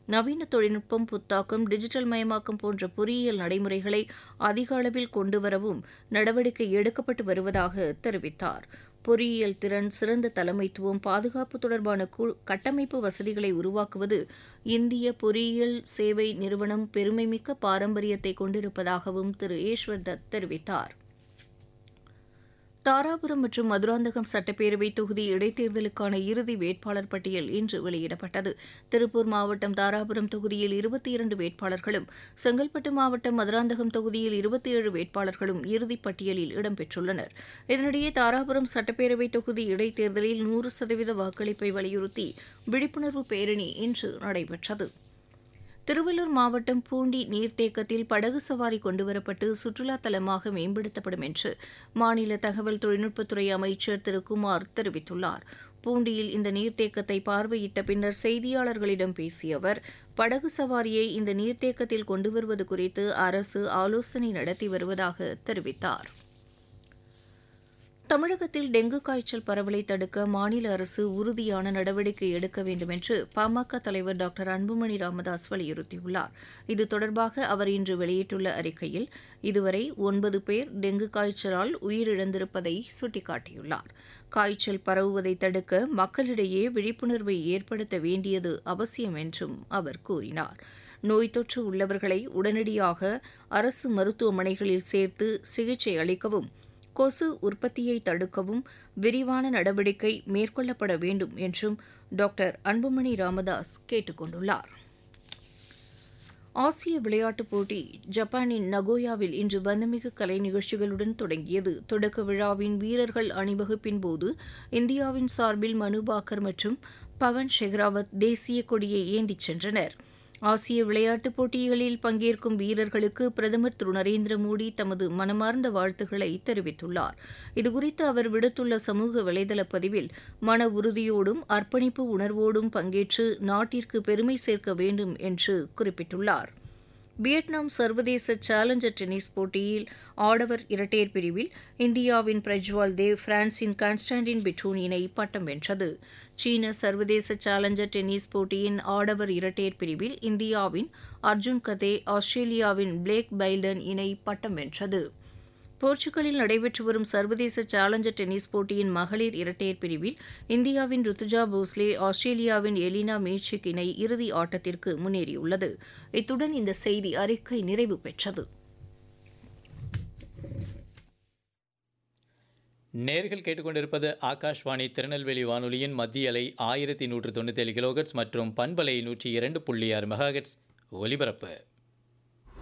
நவீன தொழில்நுட்பம் புத்தாக்கம் டிஜிட்டல் மயமாக்கம் போன்ற பொறியியல் நடைமுறைகளை அதிக அளவில் கொண்டுவரவும் நடவடிக்கை எடுக்கப்பட்டு வருவதாக தெரிவித்தார் பொறியியல் திறன் சிறந்த தலைமைத்துவம் பாதுகாப்பு தொடர்பான கட்டமைப்பு வசதிகளை உருவாக்குவது இந்திய பொறியியல் சேவை நிறுவனம் பெருமைமிக்க பாரம்பரியத்தை கொண்டிருப்பதாகவும் திரு ஈஸ்வர் தத் தெரிவித்தார் தாராபுரம் மற்றும் மதுராந்தகம் சட்டப்பேரவை தொகுதி இடைத்தேர்தலுக்கான இறுதி வேட்பாளர் பட்டியல் இன்று வெளியிடப்பட்டது திருப்பூர் மாவட்டம் தாராபுரம் தொகுதியில் இருபத்தி இரண்டு வேட்பாளர்களும் செங்கல்பட்டு மாவட்டம் மதுராந்தகம் தொகுதியில் இருபத்தி ஏழு வேட்பாளர்களும் இறுதிப் பட்டியலில் இடம்பெற்றுள்ளனர் இதனிடையே தாராபுரம் சட்டப்பேரவை தொகுதி இடைத்தேர்தலில் நூறு சதவீத வாக்களிப்பை வலியுறுத்தி விழிப்புணர்வு பேரணி இன்று நடைபெற்றது திருவள்ளூர் மாவட்டம் பூண்டி நீர்த்தேக்கத்தில் படகு சவாரி கொண்டுவரப்பட்டு சுற்றுலா தலமாக மேம்படுத்தப்படும் என்று மாநில தகவல் தொழில்நுட்பத்துறை அமைச்சர் திரு குமார் தெரிவித்துள்ளார் பூண்டியில் இந்த நீர்த்தேக்கத்தை பார்வையிட்ட பின்னர் செய்தியாளர்களிடம் பேசிய அவர் படகு சவாரியை இந்த நீர்த்தேக்கத்தில் கொண்டுவருவது குறித்து அரசு ஆலோசனை நடத்தி வருவதாக தெரிவித்தார் தமிழகத்தில் டெங்கு காய்ச்சல் பரவலை தடுக்க மாநில அரசு உறுதியான நடவடிக்கை எடுக்க வேண்டும் என்று பாமக தலைவர் டாக்டர் அன்புமணி ராமதாஸ் வலியுறுத்தியுள்ளார் இது தொடர்பாக அவர் இன்று வெளியிட்டுள்ள அறிக்கையில் இதுவரை ஒன்பது பேர் டெங்கு காய்ச்சலால் உயிரிழந்திருப்பதை சுட்டிக்காட்டியுள்ளார் காய்ச்சல் பரவுவதை தடுக்க மக்களிடையே விழிப்புணர்வை ஏற்படுத்த வேண்டியது அவசியம் என்றும் அவர் கூறினார் நோய் தொற்று உள்ளவர்களை உடனடியாக அரசு மருத்துவமனைகளில் சேர்த்து சிகிச்சை அளிக்கவும் கொசு உற்பத்தியை தடுக்கவும் விரிவான நடவடிக்கை மேற்கொள்ளப்பட வேண்டும் என்றும் டாக்டர் அன்புமணி ராமதாஸ் கேட்டுக் கொண்டுள்ளார் ஆசிய விளையாட்டுப் போட்டி ஜப்பானின் நகோயாவில் இன்று வண்ணமிகு கலை நிகழ்ச்சிகளுடன் தொடங்கியது தொடக்க விழாவின் வீரர்கள் அணிவகுப்பின் போது இந்தியாவின் சார்பில் மனு பாக்கர் மற்றும் பவன் ஷெக்ராவத் தேசிய கொடியை ஏந்திச் சென்றனர் ஆசிய விளையாட்டுப் போட்டிகளில் பங்கேற்கும் வீரர்களுக்கு பிரதமர் திரு நரேந்திர மோடி தமது மனமார்ந்த வாழ்த்துக்களை தெரிவித்துள்ளார் இதுகுறித்து அவர் விடுத்துள்ள சமூக வலைதள பதிவில் மன உறுதியோடும் அர்ப்பணிப்பு உணர்வோடும் பங்கேற்று நாட்டிற்கு பெருமை சேர்க்க வேண்டும் என்று குறிப்பிட்டுள்ளார் வியட்நாம் சர்வதேச சேலஞ்சர் டென்னிஸ் போட்டியில் ஆடவர் இரட்டையர் பிரிவில் இந்தியாவின் பிரஜ்வால் தேவ் பிரான்சின் கான்ஸ்டாண்டின் பிட்டூன் இணை பட்டம் வென்றது சீன சர்வதேச சேலஞ்சர் டென்னிஸ் போட்டியின் ஆடவர் இரட்டையர் பிரிவில் இந்தியாவின் அர்ஜுன் கதே ஆஸ்திரேலியாவின் பிளேக் பைல்டன் இணை பட்டம் வென்றது போர்ச்சுகலில் நடைபெற்று வரும் சர்வதேச சேலஞ்சர் டென்னிஸ் போட்டியின் மகளிர் இரட்டையர் பிரிவில் இந்தியாவின் ருத்துஜா போஸ்லே ஆஸ்திரேலியாவின் எலினா மேச்சிக் இணை இறுதி ஆட்டத்திற்கு முன்னேறியுள்ளது இத்துடன் இந்த செய்தி அறிக்கை நிறைவு பெற்றது நேர்கள் கேட்டுக்கொண்டிருப்பது ஆகாஷ்வாணி திருநெல்வேலி வானொலியின் மத்திய அலை ஆயிரத்தி நூற்று தொண்ணூத்தேழு கிலோகட்ஸ் மற்றும் பண்பலை நூற்றி இரண்டு புள்ளி ஆறு மெகாஹெட்ஸ் ஒலிபரப்பு